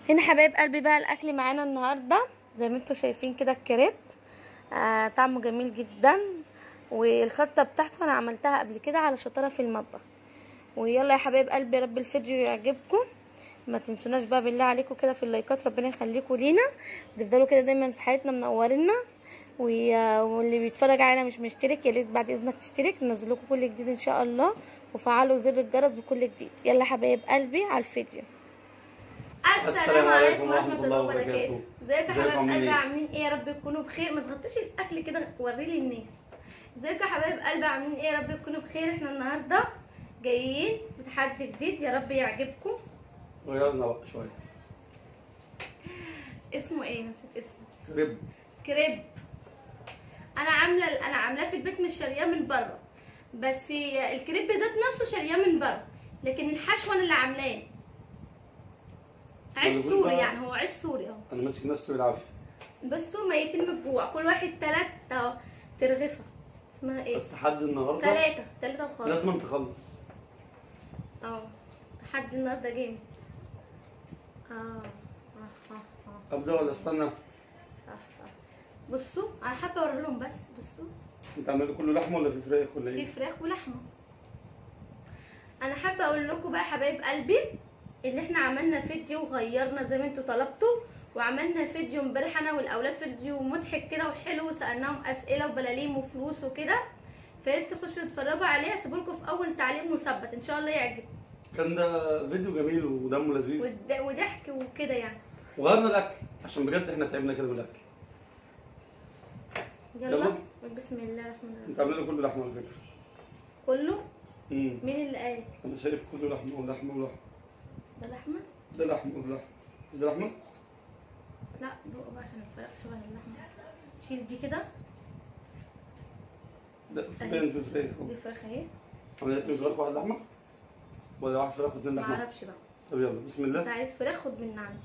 هنا حبايب قلبي بقى الاكل معانا النهارده زي ما انتم شايفين كده الكريب آه طعمه جميل جدا والخلطه بتاعته انا عملتها قبل كده على شطاره في المطبخ ويلا يا حبايب قلبي يا رب الفيديو يعجبكم ما تنسوناش بقى بالله عليكم كده في اللايكات ربنا يخليكم لينا وتفضلوا كده دايما في حياتنا منورينا ويا- واللي بيتفرج علينا مش مشترك يا ريت بعد اذنك تشترك ننزل لكم كل جديد ان شاء الله وفعلوا زر الجرس بكل جديد يلا حبايب قلبي على الفيديو السلام عليكم ورحمة الله وبركاته. ازيكم يا ازيكم حبايب عاملين قلبي ايه؟ عاملين ايه يا رب تكونوا بخير ما تغطيش الاكل كده وريه للناس ازيكم يا حبايب قلبي عاملين ايه يا رب تكونوا بخير احنا النهارده جايين بتحدي جديد يا رب يعجبكم غيرنا بقى شوية اسمه ايه نسيت اسمه رب كريب انا عامله انا عاملاه في البيت مش شارياه من بره بس الكريب ذات نفسه شارياه من بره لكن الحشوه انا اللي عاملاه عيش ما تقولوش سوري بقى- يعني هو عيش سوري اهو أنا ماسك نفسي بالعافية بصوا ميتين من الجوع كل واحد تلات اهو ترغفه اسمها ايه التحدي النهاردة تلاتة تلاتة وخلاص لازم تخلص اه تحدي النهارده جامد اه اه اه اه أبدأ ولا استنى؟ اه اه بصوا انا حابه اوري لهم بس بصوا أنت عامل كله لحمة ولا في فراخ ولا في إيه؟ فراخ ولحمه انا حابه اقول لكم بقى حبايب قلبي اللي احنا عملنا فيديو وغيرنا زي ما انتوا طلبتوا وعملنا فيديو امبارح انا والاولاد فيديو مضحك كده وحلو وسالناهم اسئله وبلاليم وفلوس وكده فياريت تخشوا تتفرجوا عليه هسيبه لكم في اول تعليق مثبت ان شاء الله يعجبكم كان ده فيديو جميل ودمه لذيذ ود- وضحك وكده يعني وغيرنا الأكل عشان بجد إحنا تعبنا كده من الأكل يلا يلا. بسم الله الرحمن الرحيم أنت عامل كله لحمة على فكرة كله امم مين اللي قال أنا شايف كله لحمة ولحمة ولحمة ده لحمه ده لحمة وده لحمة مش ده لحمة؟ لا دوق بقى عشان الفراخ شبه اللحمه شيل دي كده ده في بين في فراخ دي فراخ اهي أنا اتنين فراخ واحد لحمة؟ ولا واحد فراخ واتنين ما لحمة؟ اعرفش بقى طب يلا بسم انت الله عايز فراخ خد من عندي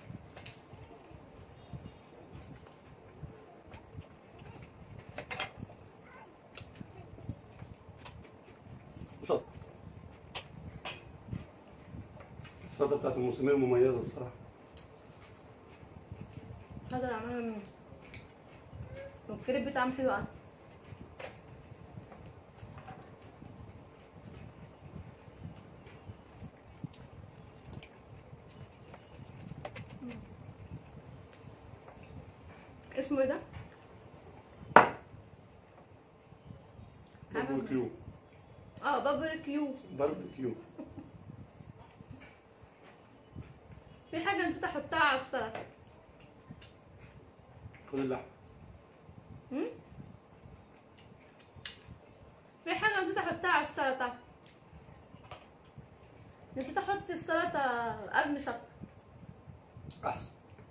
شط السلطة بتاعت الموسمية مميزة بصراحة هذا اللي عملها مين والكريب بتاعهم حلو قوي اسمه ايه ده؟ عمل- باربيكيو اه بابريكيو باربيكيو في حاجة نسيت احطها على السلطة خد اللحم هم؟ في حاجة نسيت احطها على السلطة نسيت احط السلطة قبل شطة أحسن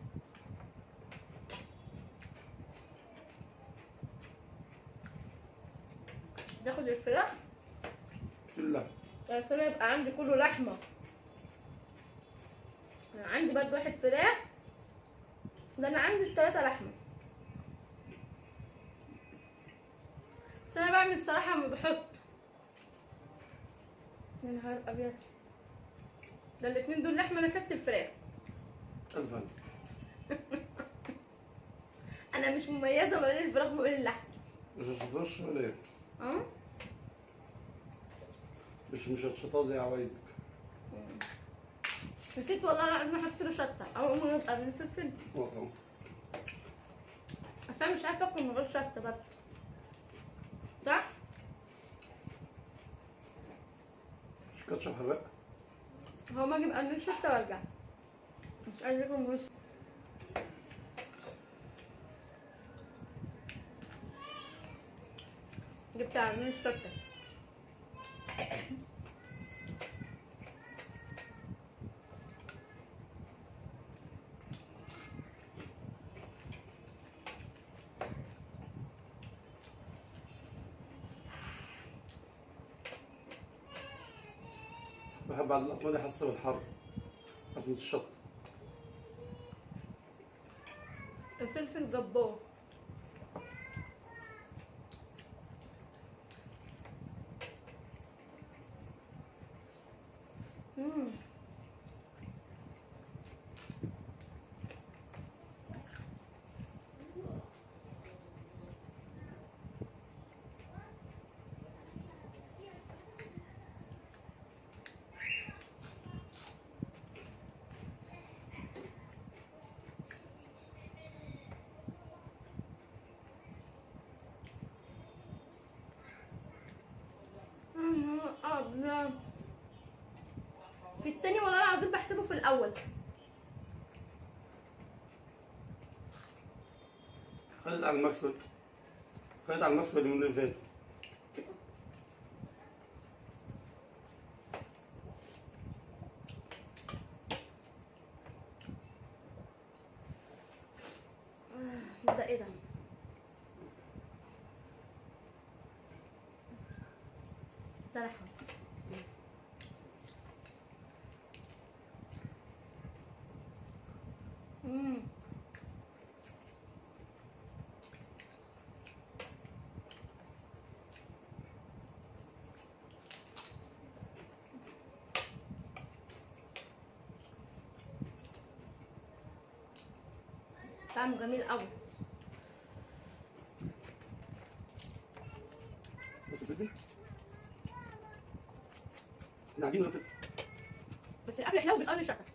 ناخد الفراخ شيل اللحم عشان يبقى عندي كله لحمة انا عندي برضه واحد فراخ ده انا عندي التلاتة لحمة بس انا بعمل الصراحة ما بحط يا نهار ابيض ده الاتنين دول لحمة انا كلت الفراخ ألف هلا انا مش مميزة ما بين الفراخ وما بين اللحمة مش هتشطش ولا إيه؟ اه مش مش هتشطها زي عوايدك نسيت والله العظيم احط له شطة او امي يبقى بالفلفل واو. عشان مش عارفة اكل من غير شطة برضه صح؟ مش كاتشب حراق هو ما اجيب قلبين شطة وارجع مش عايز اكل من غير شطة. جبت قلبين شطة بحب على الأطماط دي حاسة بالحر أطماط الشط الفلفل جبار مم. الاول خدت على المكسب خدت على المكسب اليومين اللي فاتوا ده ايه ده ده لحمه امم طعمه جميل قوي بس الفلفل احنا قاعدين ولا فلفل بس الاكل حلو بيتقرن شكل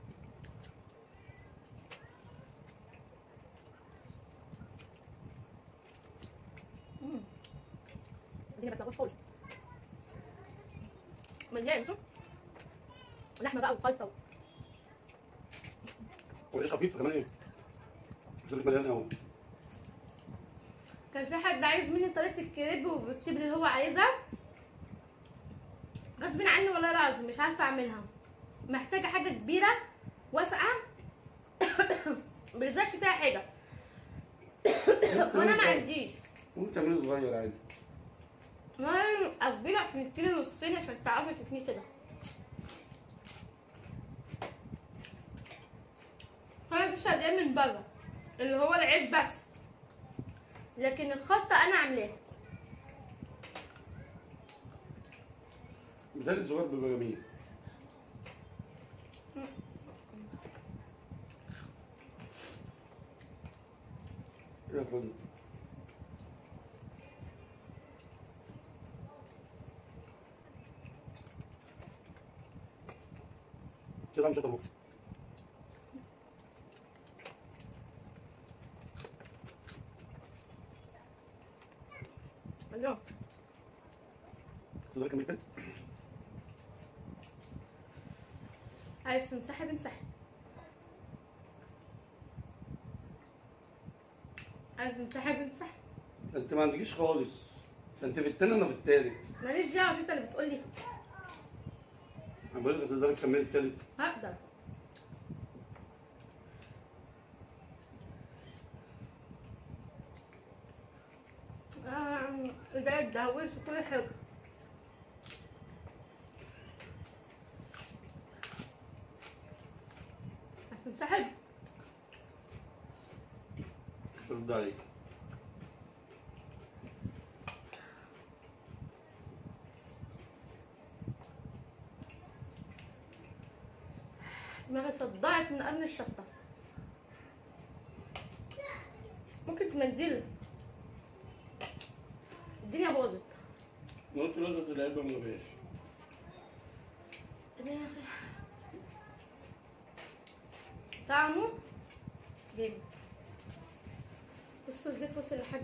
امم دي ما بتلغوش خالص مليان شوف لحمه بقى وخلطه والعيش خفيف كمان ايه الفلفل مليان قوي كان في حد عايز مني طريقه الكريب وبيكتب لي اللي هو عايزها غصب عني والله العظيم مش عارفه اعملها محتاجه حاجه كبيره واسعه ملزقش فيها حاجه وانا ما عنديش ممكن تعمليه صغير عادي ما اكبر عشان تديني نصين عشان تعرفي تتني كده انا مش هديها من بره اللي هو العيش بس لكن الخلطه انا عاملاها بتهيألي الصغير بيبقى جميل يا فندم كده مش هتطبخ اليوم تقدر كمل تاني عايز تنسحب انسحب عايز تنسحب انسحب ده انت ما عندكيش خالص ده انت في التاني انا في التالت ماليش دعوه مش انت اللي بتقولي انا بقول لك تقدري تكملي التالت هقدر آه، ده الدهويش وكل حاجة هتنسحب مش هرد عليك دماغي صدعت من قرن الشطة ممكن تمديل الدنيا باظت ما قلت لازم العلبه ما فيهاش دماغي طعمه جامد بصوا الزيت وصل لحد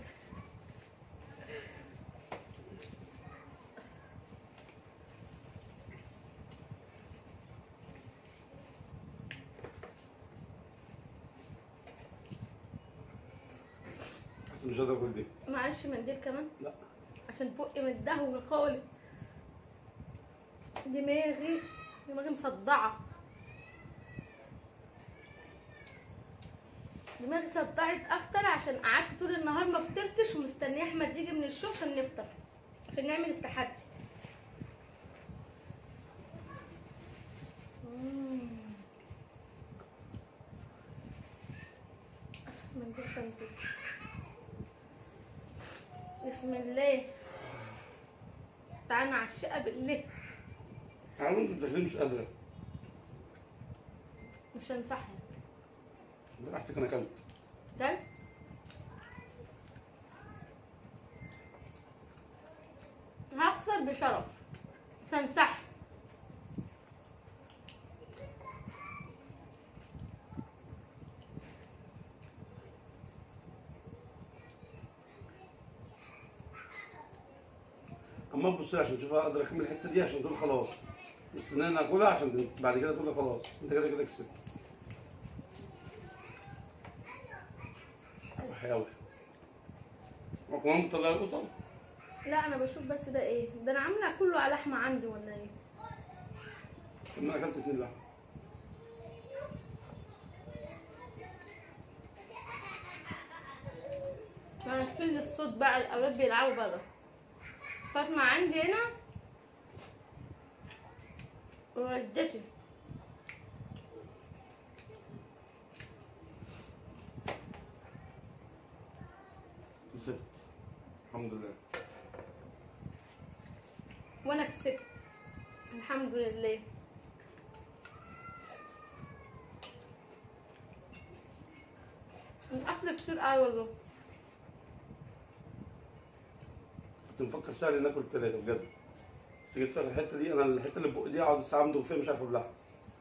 بس مش هقدر اكل دي معلش منديل كمان لا عشان بقي متدهور خالص دماغي دماغي مصدعة دماغي صدعت اكتر عشان قعدت طول النهار ما فطرتش ومستنيه احمد يجي من الشغل عشان نفطر عشان نعمل التحدي مم. منديل تنظيف بسم الله تعالى نعشقها بالله عارف انت داخلين مش قادره مش هنصحي براحتك انا اكلت ده هخسر بشرف مش هنصحي اما تبص لي عشان تشوف اقدر اكمل الحته دي عشان تقول خلاص بس ان انا اكلها عشان بعد كده تقول لي خلاص انت كده كده كسبت روحي قوي وكمان مطلع القطه لا انا بشوف بس ده ايه ده انا عامله كله على لحمه عندي ولا ايه طب ما اكلت اتنين لحمه ما نقفل الصوت بقى الاولاد بيلعبوا بره فاطمه عندي هنا ووالدتي كسبت الحمد لله وانا كسبت الحمد لله الاكل كتير قوي والله كنت مفكر سهل ناكل ثلاثه بجد بس جيت في الحته دي انا الحته اللي بقى دي اقعد ساعه امضغ فيها مش عارف ابلعها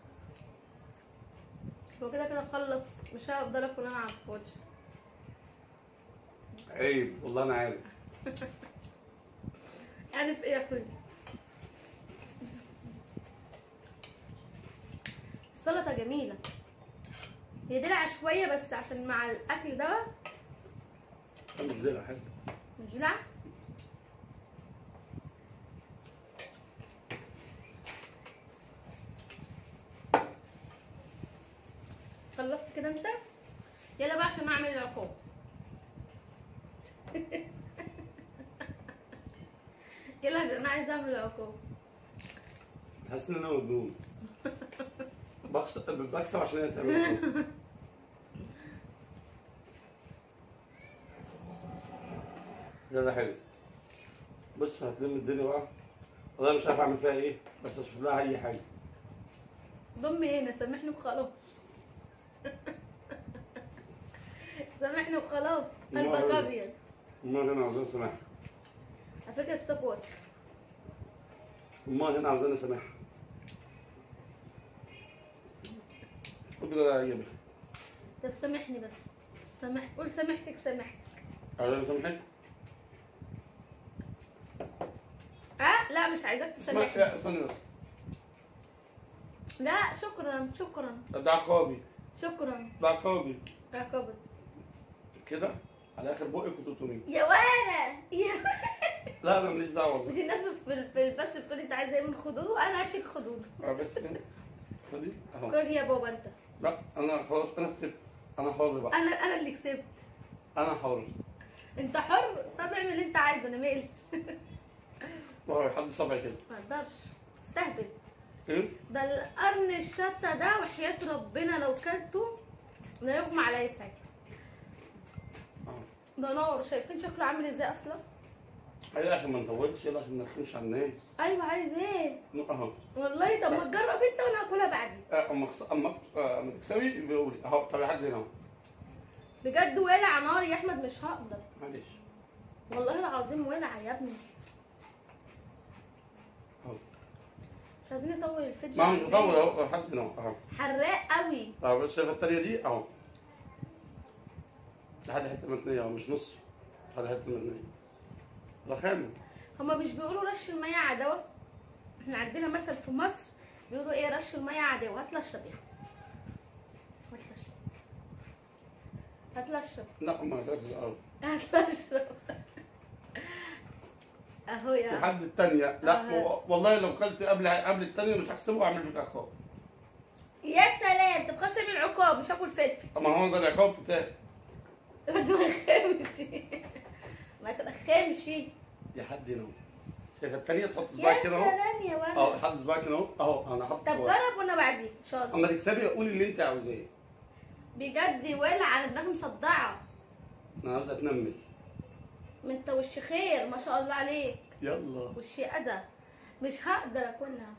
هو كده كده خلص مش هفضل اكل انا على الفاضي عيب والله انا عارف عارف ايه يا اخوي السلطه جميله هي دلع شويه بس عشان مع الاكل ده انا مش دلع حاجه مش دلع خلصت كده انت يلا بقى عشان اعمل العقاب يلا عشان انا عايزه اعمل العقاب تحس ان انا مجنون بكسب بكسب عشان هي تعمل كده. ده ده حلو بص هتلم الدنيا بقى والله مش عارف اعمل فيها ايه بس اشوف لها اي حاجه ضمي هنا سامحني وخلاص سامحني وخلاص قلبك الله. ابيض امال هنا عاوزانا سماحه على فكره ستوب واتش امال هنا عاوزانا سماحه قول كده يا بخ طب سامحني بس سامح قول سامحتك سامحتك عاوزانا سماحه اه لا مش عايزاك تسامحني لا استني بس لا شكرا شكرا ده عقابي شكرا ده عقابي عقبت كده على اخر بقك وتقطمي يا وانا يا لا انا ماليش دعوه مش والله الناس في في البث بتقولي انت عايزه ايه من خدود وانا هشيل خدود اه بس كده خدي اهو كل يا بابا انت لا انا خلاص انا كسبت انا حر بقى انا انا اللي كسبت انا حر انت حر طب اعمل اللي انت عايزه انا مالي والله حد صبعي كده ما اقدرش استهبل ايه ده القرن الشطة ده وحياة ربنا لو كلته لا يغمى عليا في ساعتها اه ده نار شايفين شكله عامل ازاي اصلا يلا عشان ما نطولش يلا عشان ما نخنش على الناس ايوه عايز ايه نو- اهو والله طب ما تجرب انت وانا هاكلها بعدين آه، اما خص- اما آه، اما تكسبي بيقولي اهو طب لحد هنا اهو بجد ولع نار يا احمد مش هقدر معلش والله العظيم ولع يا ابني اهو مش عايزين نطول الفيديو ما هو مش مطول اهو لحد هنا اهو حراق قوي اهو بس شايف التانية دي اهو لحد حته متنيه اهو مش نص لحد حته متنيه رخامه هما مش بيقولوا رش المية عدوة احنا عندنا مثل في مصر بيقولوا ايه رش المية عدوة هات اشرب يعني هات اشرب هات اشرب لا ما فيهاش الارض هات اشرب اهو يا لحد التانية لا آه. و- والله لو كلت قبل قبل التانية مش هحسبه واعمل فيك عقاب يا سلام طب خلاص اعمل عقاب مش هاكل فلفل اما هو ده العقاب بتاعي ما ترخمش ما ترخمش يا حد هنا اهو شايف التانية تحط يا صباعك كده اهو سلام يا اهو ولد حط صباعك هنا اهو اهو انا حاطط طب صباعي جرب وانا بعديك ان شاء الله اما تكسبي قولي اللي انت عاوزاه بجد ولع انا دماغي مصدعه انا عاوز اتنمل ما انت وش خير ما شاء الله عليك يلا وش اذى مش هقدر اكلها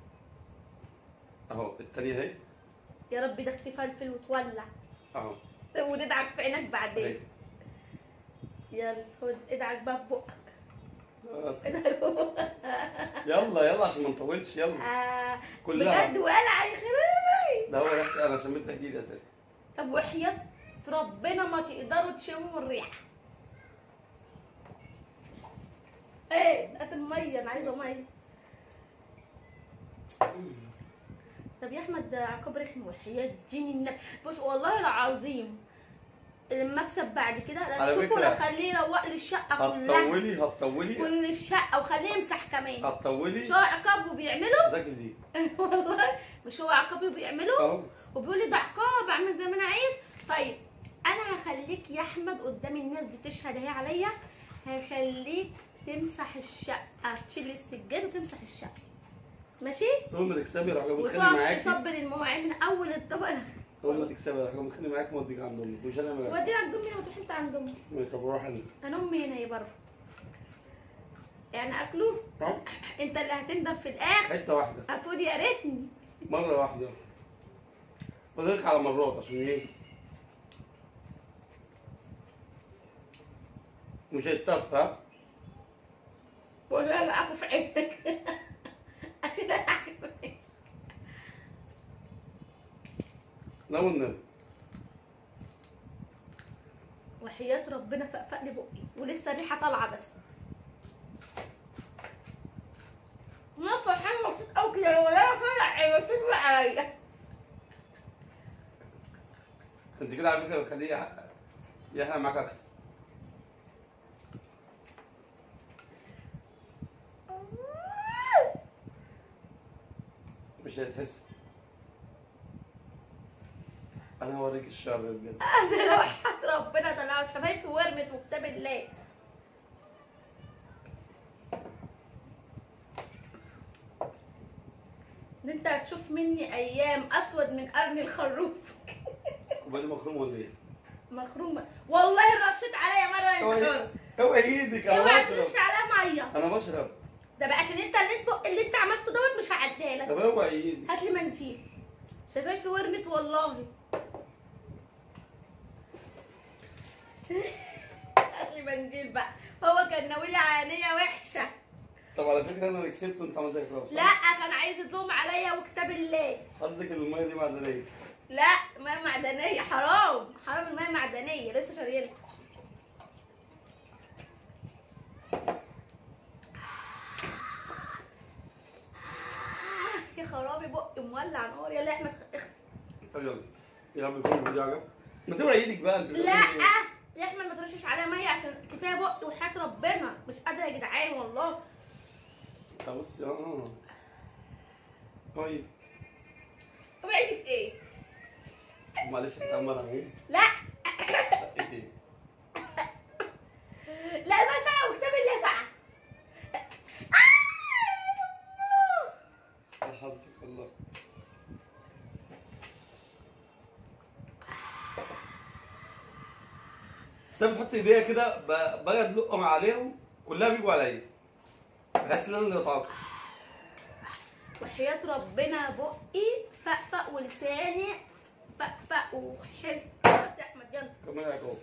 اهو التانية اهي يا رب ده فلفل وتولع اهو وندعك في عينك اهي بعدين يلا خد ادعك بقى في بقك آه، ادعك يلا يلا عشان ما نطولش يلا آه كلها. بجد ولع يا خرابي ده هو ريحتي انا شميت ريحتي دي اساسا طب وحياة ربنا ما تقدروا تشموا الريحة ايه هات المية انا عايزة مية طب يا احمد ده عقاب رخم وحياة دين النبي بص والله العظيم لما اكسب بعد كده على لا شوفوا فكرة- لا خليه يروق لي الشقه كلها هتطولي هتطولي كل الشقه وخليه يمسح كمان مش هتطولي هو عقاب وبيعمله ذاكر دي والله مش هو عقاب وبيعمله اهو وبيقول لي ده عقاب اعمل زي ما انا عايز طيب انا هخليك يا احمد قدام الناس دي تشهد اهي عليا هخليك تمسح الشقه تشيل السجاد وتمسح الشقه ماشي اول ما تكسبي راح جاي متخانق وتقف معاكي تصبر المواعيد من اول الطبق لاخر اول ما تكسبي راح جاي متخانق معاكي واديك عند امك مش انا معاك ودينا عند امي وتروح انت عند امي ماشي طب روح انا انا امي هنا هي بره يعني اكله اهو انت اللي هتندم في الاخر حته واحده هتقول يا ريتني مره واحده وذلك على مرات عشان ايه مش هيتطف ها ولا انا اعرف في عينك عشان انا أعرف في عينك. لا والنبي وحياة ربنا فقفق لي بقي ولسه الريحه طالعه بس انا فرحان مبسوط قوي كده ولا انا طالع مبسوط عليا انت كده على فكره بتخليه يح- يحرق معاك اكتر مش هتحس انا هوريك الشر بجد انا لو حياة ربنا ده لو شفايفي ورمت وكتاب الله ده انت هتشوف مني ايام اسود من قرن الخروف وبعدين مخروم ولا ايه؟ مخرومه والله رشيت عليا مره انت حر اوعي ايدك اوعى انا ترش بشرب عليها ميه انا بشرب ده بقى عشان انت اللي انت اللي انت عملته دوت مش هعديها لك طب اوعي ايدك هات لي منتيل شفايفي ورمت والله هات لي منديل بقى هو كان ناوي لي عينيه وحشه طب على فكره انا اللي كسبت وانت عملت زي كده لا كان عايز يدوم عليا وكتاب الله حظك ان الميه دي معدنيه لا ميه معدنيه حرام حرام الميه معدنيه لسه شاريينها يا خرابي بقي مولع نار يلا يا احمد اخ- طب يلا يا رب يكون الفيديو عجب ما توعي ايدك بقى انت لا بتقولي إيه؟ يا احمد ما ترشش عليا ميه عشان كفايه بقي وحياه ربنا مش قادره يا جدعان والله طب بص اه اه اوعي ايدك طب عيدك ايه معلش انت عمال اهو لا ايه لا ما ساعه وكتاب الله ساعه آه! حظك والله بس انا بتحط ايديا كده ب- باجي ادلقهم عليهم كلها بيجوا عليا بحس ان انا اللي بتعاقب وحياة ربنا بقي فقفق ولساني فقفق وحلو يا احمد يلا كمل عليك اهو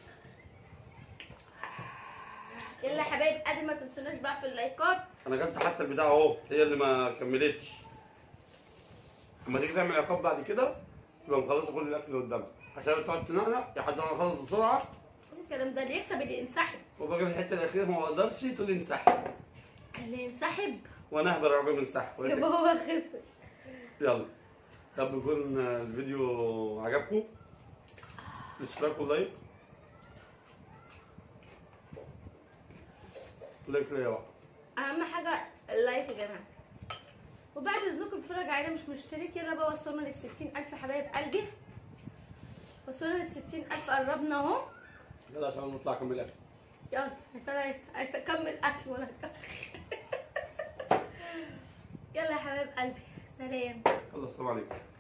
يلا يا حبايب قبل ما تنسوناش بقى في اللايكات انا جبت حتى البتاع اهو هي اللي ما كملتش لما تيجي تعمل عقاب بعد كده يبقى مخلصه كل الاكل اللي قدامك عشان تقعد تنقنق لحد ما اخلص بسرعه إيه الكلام ده اللي يكسب اللي ينسحب وباجي في الحته الاخيره ما بقدرش تقول لي انسحب اللي ينسحب وانا اهبل الراجل من انسحب يبقى هو خسر يلا طب يكون الفيديو عجبكم اشتراك ولايك لايك ليا بقى اهم حاجه اللايك يا جماعه وبعد اذنكم اتفرج علينا مش مشترك يلا بقى وصلنا لل 60000 حبايب قلبي وصلنا لل 60000 قربنا اهو يلا عشان نطلع كمل اكل يلا ترى اكمل اكل ولا أكمل. يلا يا حبايب قلبي سلام يلا السلام عليكم